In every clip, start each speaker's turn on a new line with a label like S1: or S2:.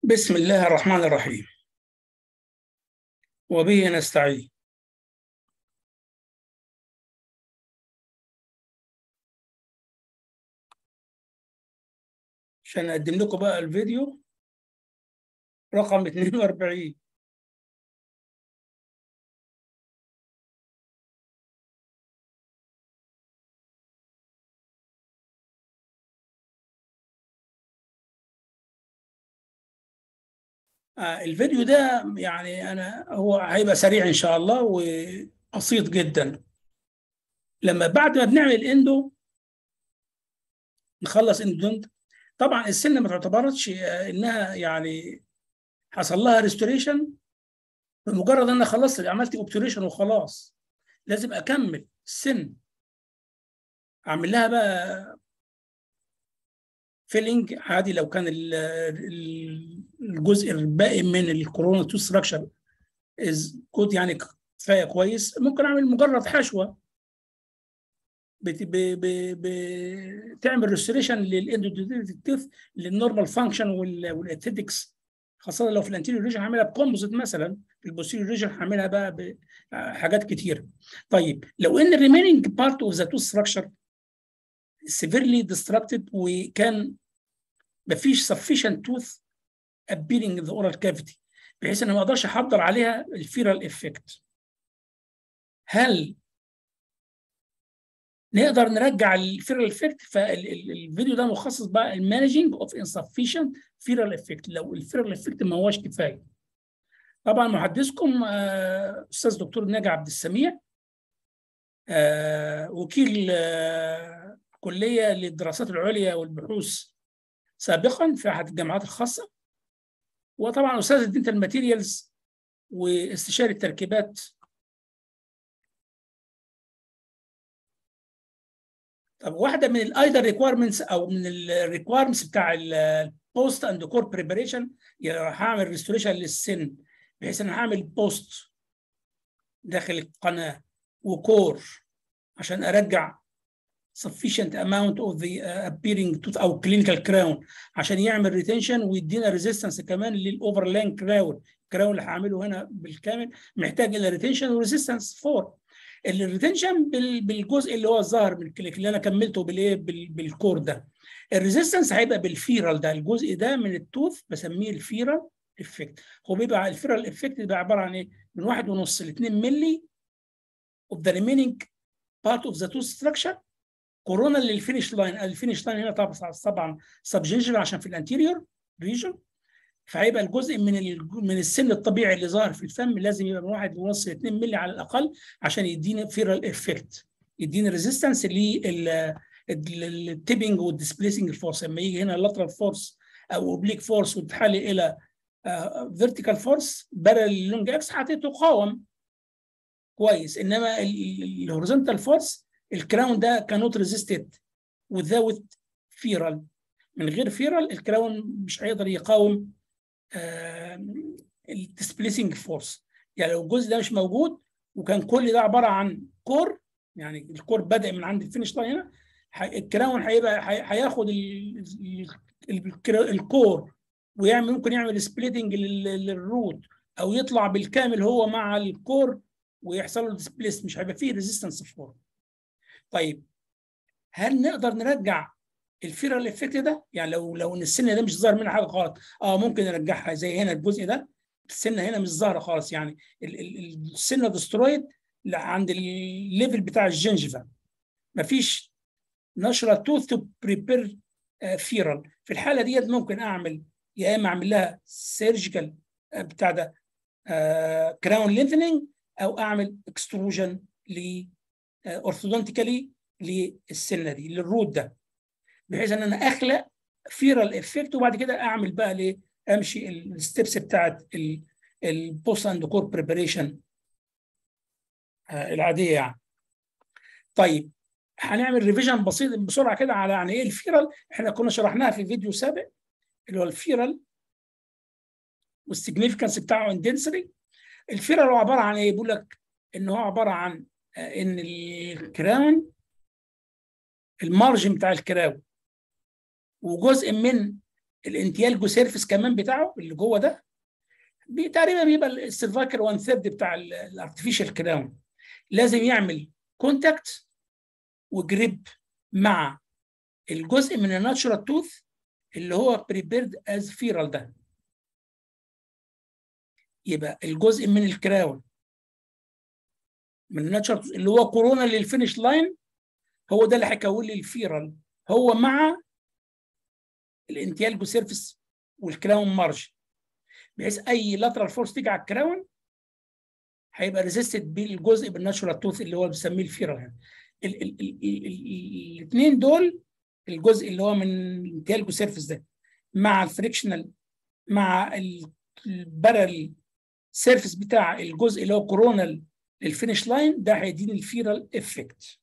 S1: بسم الله الرحمن الرحيم وبه نستعين عشان أقدم لكم بقى الفيديو رقم 42 آه الفيديو ده يعني أنا هو هيبقى سريع إن شاء الله وبسيط جدا لما بعد ما بنعمل اندو نخلص اندو طبعا السن ما تعتبرش انها يعني حصل لها ريستوريشن بمجرد ان انا خلصت عملت اوبتوريشن وخلاص لازم اكمل السن اعمل لها بقى فيلينج عادي لو كان الجزء الباقي من الكورونا تو ستراكشر از كود يعني كفايه كويس ممكن اعمل مجرد حشوه بتعمل ريستوريشن للاندوتيف للنورمال فانكشن والاثيتكس خاصه لو في الانتيريور ريجن هعملها بكومبوزيت مثلا في البوستيريور ريجن هعملها بقى بحاجات كتير طيب لو ان الريميننج بارت اوف ذا تو ستراكشر severely destructed وكان مفيش sufficient tooth appearing in the oral cavity بحيث ان ما اقدرش احضر عليها الفيرال افكت هل نقدر نرجع الفيرال افكت فالفيديو ده مخصص بقى المانجنج اوف insufficient فيرال افكت لو الفيرال افكت ما هوش كفايه طبعا محدثكم استاذ دكتور ناجي عبد السميع وكيل كليه للدراسات العليا والبحوث سابقا في احد الجامعات الخاصه وطبعا استاذ الدنتال ماتيريالز واستشاري التركيبات طب واحده من الايدر ريكويرمنتس او من الريكويرمنتس بتاع البوست اند كور بريباريشن هعمل ريستوريشن للسن بحيث ان هعمل بوست داخل القناه وكور عشان ارجع sufficient amount of the uh, appearing tooth او clinical crown عشان يعمل ريتنشن ويدينا ريزيستنس كمان للاوفرلان كراون الكراون اللي هعمله هنا بالكامل محتاج الى ريتنشن وريزيستنس فور الريتنشن بالجزء اللي هو الظاهر بالكليك اللي انا كملته بالايه بالكور ده الريزيستنس هيبقى بالفيرال ده الجزء ده من التوث بسميه الفيرال افكت هو بيبقى الفيرال افكت بيبقى عباره عن ايه من واحد ونص ل 2 مللي of the remaining part of the tooth structure كورونا للفينش لاين الفينش لاين هنا طبعا طبعا سبجنجل عشان في الانتيريور ريجن فهيبقى الجزء من من السن الطبيعي اللي ظاهر في الفم لازم يبقى من واحد ونص ل 2 مللي على الاقل عشان يديني فيرال افكت يديني ريزيستنس للتيبنج والديسبليسنج فورس لما يجي هنا اللاترال فورس او اوبليك فورس وتتحل الى فيرتيكال فورس بدل اللونج اكس هتقاوم كويس انما الهوريزونتال فورس الكراون ده كانوت ريزيستد without فيرال من غير فيرال الكراون مش هيقدر يقاوم الديسبليسنج فورس يعني لو الجزء ده مش موجود وكان كل ده عباره عن كور يعني الكور بدا من عند الفينش لاين هنا الكراون هيبقى هياخد الكور ويعمل ممكن يعمل سبليتنج للروت او يطلع بالكامل هو مع الكور ويحصل له ديسبليس مش هيبقى فيه ريزيستنس فور طيب هل نقدر نرجع الفيرال افكت ده يعني لو لو ان السنه ده مش ظاهر منها حاجه خالص اه ممكن نرجعها زي هنا الجزء ده السنه هنا مش ظاهره خالص يعني السنه دسترويد عند الليفل بتاع الجنجفه مفيش نشره توث تو بريبير فيرال في الحاله ديت ممكن اعمل يا اما اعمل لها سيرجيكال بتاع ده كراون لينثنينج او اعمل اكستروجن ل اورثودونتيكالي للسنه دي للروت ده بحيث ان انا اخلق فيرال افكت وبعد كده اعمل بقى ليه امشي الستبس بتاعت البوست اند كور بريباريشن العاديه يعني طيب هنعمل ريفيجن بسيط بسرعه كده على يعني ايه الفيرال احنا كنا شرحناها في فيديو سابق اللي هو الفيرال والسيجنيفيكانس بتاعه اندنسري الفيرال هو عباره عن ايه بيقول لك ان هو عباره عن ان الكراون المارجن بتاع الكراون وجزء من الانتيالجو سيرفيس كمان بتاعه اللي جوه ده بي تقريبا بيبقى السيرفايكل 1 ثيرد بتاع الارتفيشال كراون لازم يعمل كونتاكت وجريب مع الجزء من الناتشورال توث اللي هو بريبيرد از فيرال ده يبقى الجزء من الكراون من الناتشورال اللي هو كورونا للفينش لاين هو ده اللي هيكون لي الفيرال هو مع الانتيالجو سيرفيس والكراون مارج بحيث اي لاترال فورس تيجي على الكراون هيبقى ريزيستد بالجزء بالناتشورال توث اللي هو بنسميه الفيرال يعني الاثنين دول الجزء اللي هو من الانتيالجو سيرفيس ده مع الفريكشنال مع البارل سيرفيس بتاع الجزء اللي هو كورونال للفينش لاين ده هيديني الفيرال افكت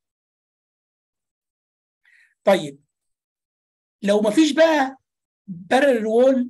S1: طيب لو ما فيش بقى بارل وول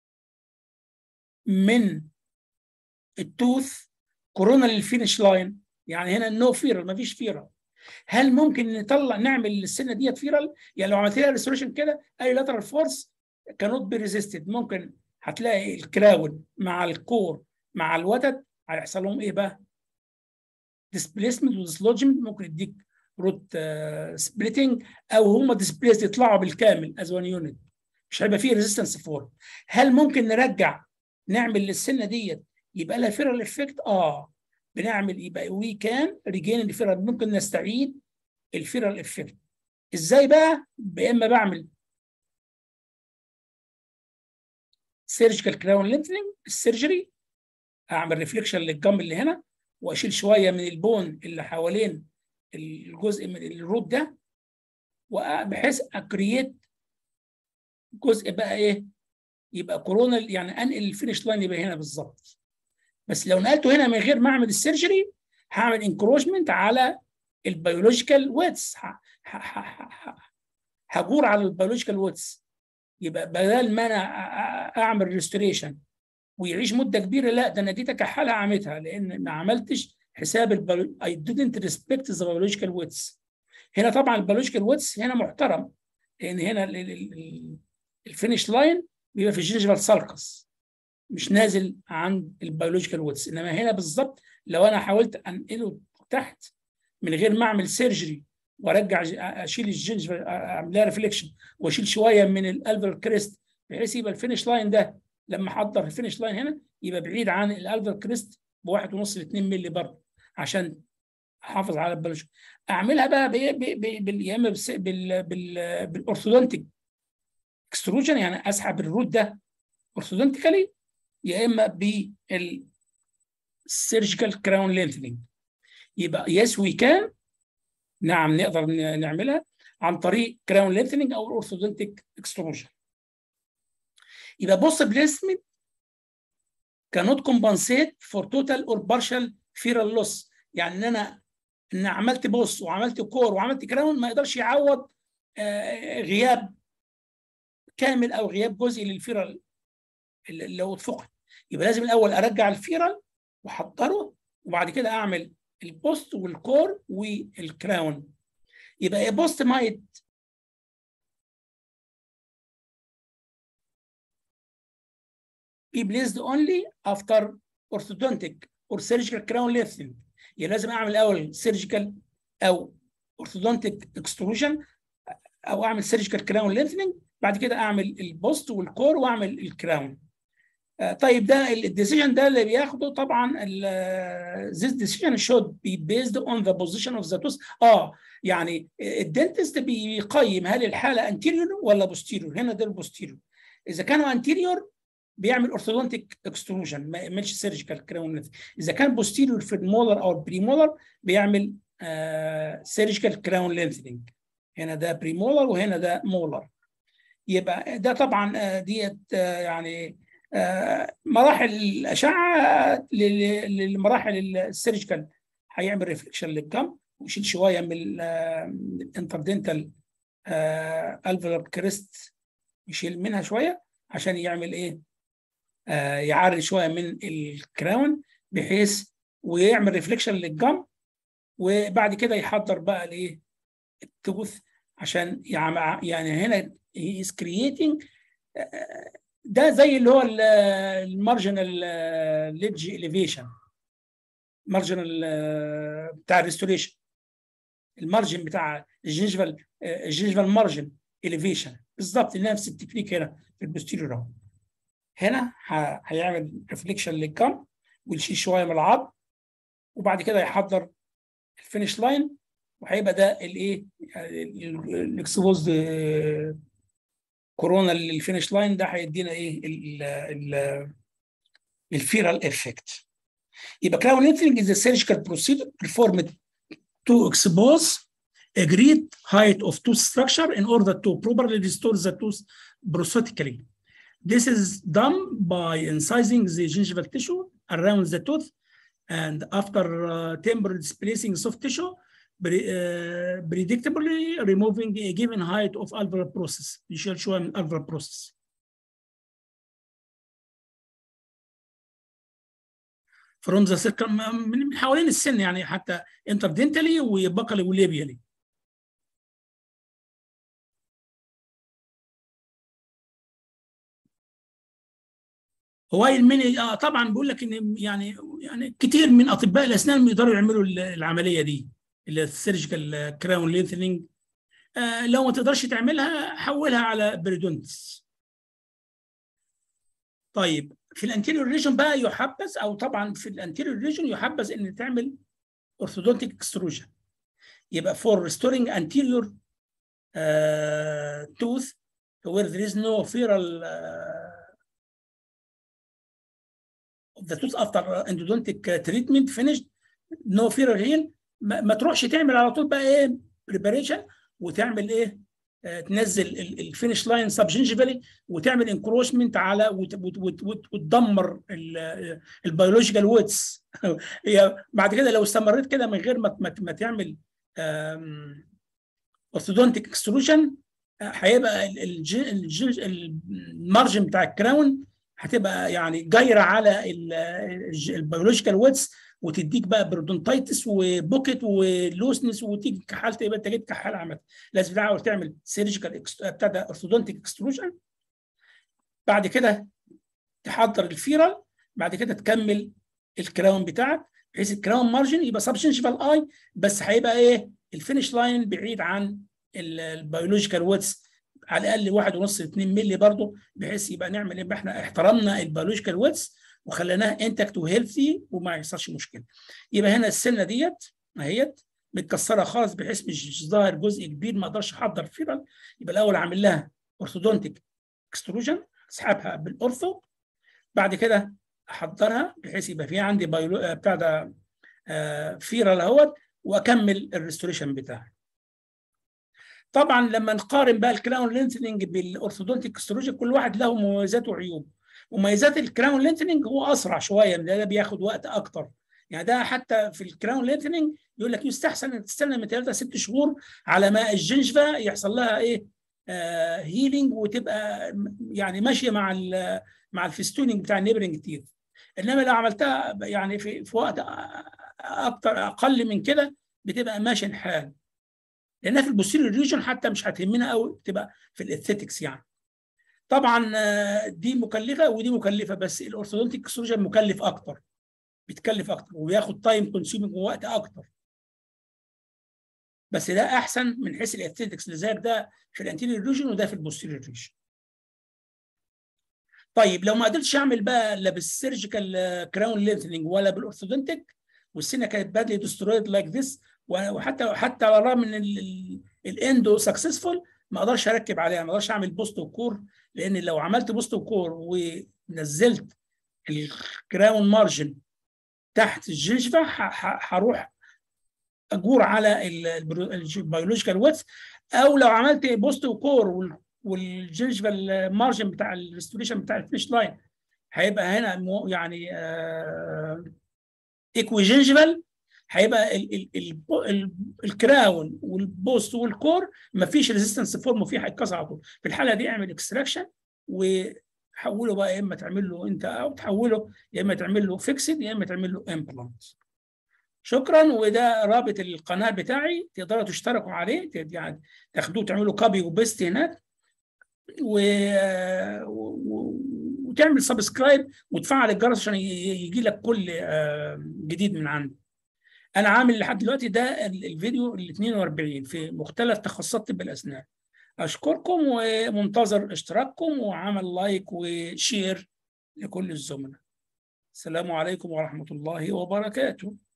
S1: من التوث كورونا للفينش لاين يعني هنا نو فيرال ما فيش فيرال هل ممكن نطلع نعمل السنه ديت فيرال يعني لو عملت لها ريستوريشن كده اي لاترال فورس كانوت بي ريزيستد ممكن هتلاقي الكراون مع الكور مع الوتد هيحصل لهم ايه بقى؟ ديسبليسمنت وديسلوجمنت ممكن يديك روت سبليتنج او هم ديسبليس يطلعوا بالكامل از وان يونت مش هيبقى فيه ريزيستنس فور هل ممكن نرجع نعمل للسنه ديت يبقى لها فيرال افكت؟ اه بنعمل يبقى وي كان ريجين الفيرال ممكن نستعيد الفيرال افكت ازاي بقى؟ يا اما بعمل سيرجيكال كراون لينثنينج السيرجري اعمل ريفليكشن للجم اللي هنا واشيل شويه من البون اللي حوالين الجزء من الروت ده بحيث اكرييت جزء بقى ايه يبقى كورونا يعني انقل الفينش لاين يبقى هنا بالظبط بس لو نقلته هنا من غير ما اعمل السيرجري هعمل انكروشمنت على البيولوجيكال ويتس هجور على البيولوجيكال ويتس يبقى بدل ما انا اعمل ريستوريشن ويعيش مده كبيره لا ده انا دي كحالها عملتها لان ما عملتش حساب البيولو... I didn't respect the biological widths هنا طبعا البيولوجيكال ويتس هنا محترم لان هنا الفينش لاين بيبقى في الجينجيفال سالكس مش نازل عن البيولوجيكال ويتس انما هنا بالظبط لو انا حاولت انقله تحت من غير ما اعمل سيرجري وارجع اشيل الجينجيفال اعمل لها ريفليكشن واشيل شويه من الالفر كريست بحيث يبقى الفينش لاين ده لما احضر الفينش لاين هنا يبقى بعيد عن الالفر كريست بواحد ونص ل 2 مللي برضه عشان احافظ على البيولوجي اعملها بقى بال يا اما بال بال بالاورثودونتيك اكستروجن يعني اسحب الروت ده اورثودونتيكالي يا اما بال سيرجيكال كراون لينثنينج يبقى يس وي كان نعم نقدر نعملها عن طريق كراون لينثنينج او الاورثودونتيك اكستروجن يبقى بوست بليسمنت cannot compensate for total or partial feral loss يعني ان انا ان عملت بوست وعملت كور وعملت كراون ما يقدرش يعوض آه غياب كامل او غياب جزئي للفيرال اللي هو اتفقد يبقى لازم الاول ارجع الفيرال واحضره وبعد كده اعمل البوست والكور والكراون يبقى بوست مايت be placed only after orthodontic or surgical crown lifting يعني لازم اعمل الاول سيرجيكال او orthodontic extrusion او اعمل سيرجيكال كراون لينثنينج بعد كده اعمل البوست والكور واعمل الكراون آه طيب ده الديسيجن ده اللي بياخده طبعا this decision should be based on the position of the tooth اه يعني الدنتست بيقيم هل الحاله انتيريور ولا بوستيريور هنا ده البوستيريور اذا كانوا انتيريور بيعمل اورثودونتيك اكستروجن ما يعملش سيرجيكال كراون اذا كان بوستيريور في المولر او البريمولر بيعمل سيرجيكال كراون لينثنينج هنا ده بريمولر وهنا ده مولر يبقى ده طبعا ديت يعني مراحل الاشعه للمراحل السيرجيكال هيعمل ريفليكشن للجم ويشيل شويه من الانتردنتال الفلر كريست يشيل منها شويه عشان يعمل ايه آه يعري شويه من الكراون بحيث ويعمل ريفليكشن للجم وبعد كده يحضر بقى الايه التوث عشان يعني هنا هي از كرييتنج ده زي اللي هو المارجنال ليدج اليفيشن مارجنال بتاع الريستوريشن المارجن بتاع الجنجفال الجنجفال مارجن اليفيشن بالظبط نفس التكنيك هنا في البوستيريور اهو هنا هيعمل ريفليكشن للجم ويشيل شويه من العظم وبعد كده يحضر الفينش لاين وهيبقى ده الايه الاكسبوزد كورونا للفينش لاين ده هيدينا ايه الفيرال افكت يبقى crown lengthening is a surgical procedure performed to expose a great height of tooth structure in order to properly restore the tooth prosthetically. This is done by incising the gingival tissue around the tooth and after uh, temporarily displacing soft tissue, pre uh, predictably removing a given height of alveolar process. يشيل شوية من alveolar process. from the circum من حوالين السن يعني حتى interdentally وبقلي وليبيالي. هو الميني آه طبعا بيقول لك ان يعني يعني كتير من اطباء الاسنان بيقدروا يعملوا العمليه دي اللي السيرجيكال كراون لينثنينج آه لو ما تقدرش تعملها حولها على بريدونتس طيب في الانتيريور ريجن بقى يحبذ او طبعا في الانتيريور ريجن يحبذ ان تعمل اورثودونتيك اكستروجن يبقى فور ريستورينج انتيريور توث where there is no feral uh, the tooth after endodontic treatment finished no feral heal ما, ما تروحش تعمل على طول بقى ايه بريباريشن وتعمل ايه آه تنزل الفينش لاين سب جنجيفالي وتعمل انكروشمنت على وتدمر البيولوجيكال ويتس هي بعد كده لو استمريت كده من غير ما ما تعمل اورثودونتيك اكستروجن هيبقى المارجن بتاع الكراون هتبقى يعني جايره على البيولوجيكال ويتس وتديك بقى برودونتايتس وبوكيت ولوسنس وتيجي كحاله يبقى انت جيت كحاله عملت لازم تحاول تعمل سيرجيكال بتاع ده اورثودونتيك اكستروجن بعد كده تحضر الفيرال بعد كده تكمل الكراون بتاعك بحيث الكراون مارجن يبقى سبشنشفال اي بس هيبقى ايه الفينش لاين بعيد عن البيولوجيكال ويتس على الاقل واحد ونص 2 مللي برضه بحيث يبقى نعمل يبقى احنا احترمنا البيولوجيكال ويتس وخليناها انتكت وهيلثي وما يحصلش مشكله. يبقى هنا السنه ديت اهيت متكسره خالص بحيث مش ظاهر جزء كبير ما اقدرش احضر فيرال يبقى الاول اعمل لها اورثودونتيك اكستروجن اسحبها بالاورثو بعد كده احضرها بحيث يبقى في عندي بايلو بتاع ده فيرال اهوت واكمل الريستوريشن بتاعي. طبعا لما نقارن بقى الكراون لينثنينج بالاورثودونتيك اكستروجن كل واحد له مميزات وعيوب مميزات الكراون لينثنينج هو اسرع شويه ده, ده بياخد وقت اكتر يعني ده حتى في الكراون لينثنينج يقول لك يستحسن انك تستنى من 3 6 شهور على ما الجنجفه يحصل لها ايه آه هيلينج وتبقى يعني ماشيه مع مع الفستونينج بتاع النيبرنج تيث انما لو عملتها يعني في, في وقت اكتر اقل من كده بتبقى ماشي الحال لانها في البوستيريور ريجن حتى مش هتهمنا قوي بتبقى في الاثيتكس يعني طبعا دي مكلفه ودي مكلفه بس الاورثودونتيك اكستروجن مكلف اكتر بيتكلف اكتر وبياخد تايم كونسيومينج ووقت اكتر بس ده احسن من حيث الاثيتكس لذلك ده في الانتيريور ريجن وده في البوستيريور ريجن طيب لو ما قدرتش اعمل بقى لا بالسيرجيكال كراون لينثنينج ولا بالاورثودونتيك والسنه كانت بادلي ديسترويد لايك ذس وحتى حتى على الرغم من الاندو سكسسفول ما اقدرش اركب عليها ما اقدرش اعمل بوست وكور لان لو عملت بوست وكور ونزلت الكراون مارجن تحت الجنجفه هروح اجور على البيولوجيكال ويتس او لو عملت بوست وكور والجنجفال مارجن بتاع الريستوريشن بتاع الفيش لاين هيبقى هنا يعني ايكوي جنجفال هيبقى ال ال ال ال الكراون والبوست والكور ما فيش ريزيستنس فورم وفيه هيتكسر على طول في الحاله دي اعمل اكستراكشن وحوله بقى يا اما تعمل له انت او تحوله يا اما تعمل له فيكسد يا اما تعمل له امبلانت شكرا وده رابط القناه بتاعي تقدروا تشتركوا عليه يعني تاخدوه تعملوا كوبي وبيست هناك و... و... وتعمل سبسكرايب وتفعل الجرس عشان يجي لك كل جديد من عندي انا عامل لحد دلوقتي ده الفيديو ال 42 في مختلف تخصصات طب الاسنان اشكركم ومنتظر اشتراككم وعمل لايك وشير لكل الزملاء السلام عليكم ورحمه الله وبركاته